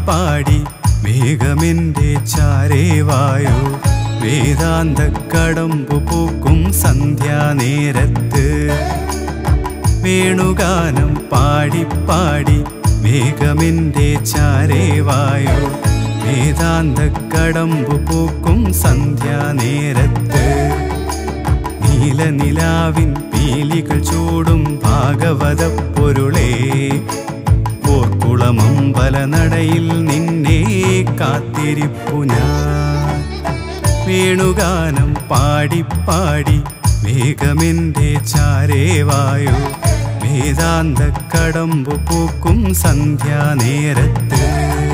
പാടി വേഗമെന്റെ ചാരേവായോ വേദാന്ത കടമ്പു പൂക്കും സന്ധ്യാനേരത്ത് വേണുഗാനം പാടി പാടി വേഗമെന്റെ ചാരേവായോ വേദാന്ത കടമ്പു പൂക്കും സന്ധ്യാനേരത്ത് നീലനിലാവിൻ പീലികൾ ചൂടും ഭാഗവത പൊരുളേ പോർക്കുളമമ്പല നടയിൽ നിന്നെ കാത്തിരിപ്പു ഞാൻ വേണുഗാനം പാടി പാടി വേഗമെന്റെ ചാരേവായോ വേദാന്ത കടമ്പു പൂക്കും സന്ധ്യാനേരത്ത്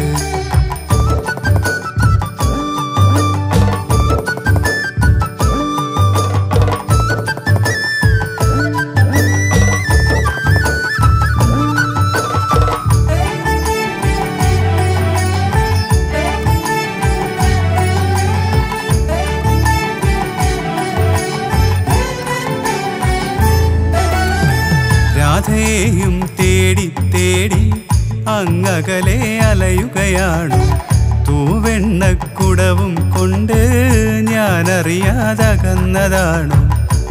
രാധയെയും തേടി തേടി അങ്ങകലെ അലയുകയാണു തൂവെണ്ണക്കുടവും കൊണ്ട് ഞാനറിയാതകന്നതാണു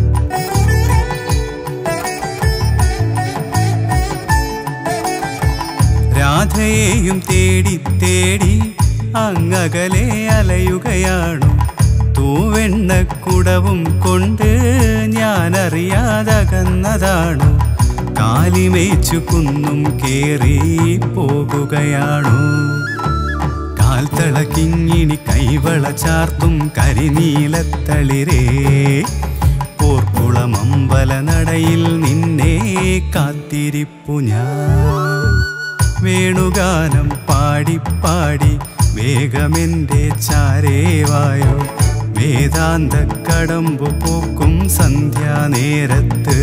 രാധയെയും തേടി തേടി അങ്ങകലെ അലയുകയാണു തൂവെണ്ണക്കുടവും കൊണ്ട് ഞാനറിയാതകന്നതാണു കാലിമേച്ചു കുന്നും കേറി പോകുകയാണു കാൽത്തളക്കിങ്ങിണി കൈവള ചാർത്തും കരിനീലത്തളിരേ പോർക്കുളമമ്പല നടയിൽ നിന്നെ കാത്തിരിപ്പു ഞാൻ വേണുഗാനം പാടി പാടി വേഗമെന്റെ ചാരേവായോ വേദാന്ത കടമ്പു പൂക്കും സന്ധ്യാനേരത്ത്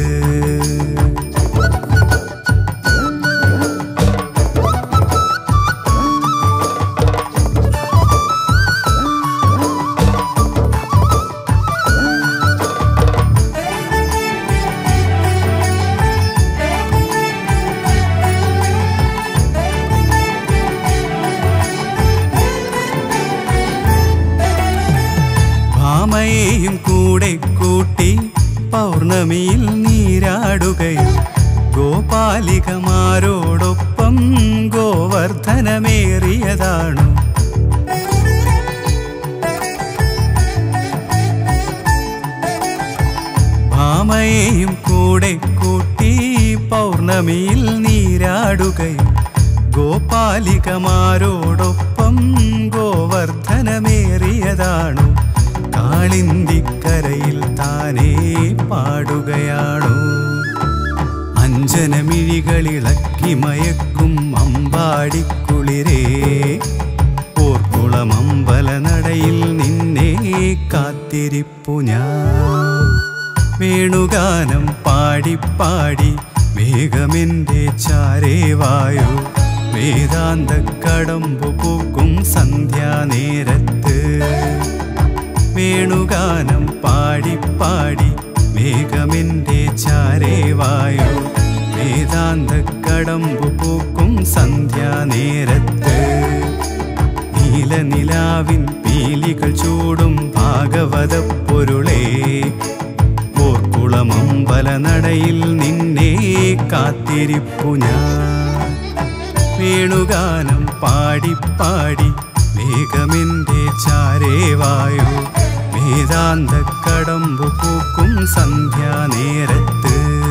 ഭാമയെയും കൂടെ കൂട്ടി പൗർണമിയിൽ നീരാടുകയും ഗോപാലികമാരോടൊപ്പം ഗോവർദ്ധനമേറിയതാണു ഭാമയെയും കൂടെ കൂട്ടി പൗർണമിയിൽ നീരാടുകയും ഗോപാലികമാരോടൊപ്പം ഗോവർദ്ധനമേറിയതാണു കാളിന്തിക്കരയിൽ താനേ പാടുകയാണു അഞ്ജനമിഴികളിളക്കി മയക്കും അമ്പാടിക്കുളിരേ ഓർക്കുളമമ്പല നടയിൽ നിന്നെ കാത്തിരിപ്പു ഞാൻ വേണുഗാനം പാടി പാടി വേഗമെന്റെ ചാരേവായോ വേദാന്ത കടമ്പു പൂക്കും സന്ധ്യാനേരത്ത് വേണുഗാനം പാടി പാടി വേഗമെന്റെ ചാരേവായോ വേദാന്ത കടമ്പു പൂക്കും സന്ധ്യാനേരത്ത് നീലനിലാവിൻ പീലികൾ ചൂടും ഭാഗവത പൊരുളേ പോർക്കുളമമ്പല നടയിൽ നിന്നെ കാത്തിരിപ്പു ഞാൻ വേണുഗാനം പാടി പാടി വേഗമെന്റെ ചാരേവായോ വേദാന്ത കടമ്പു പൂക്കും സന്ധ്യാനേരത്ത്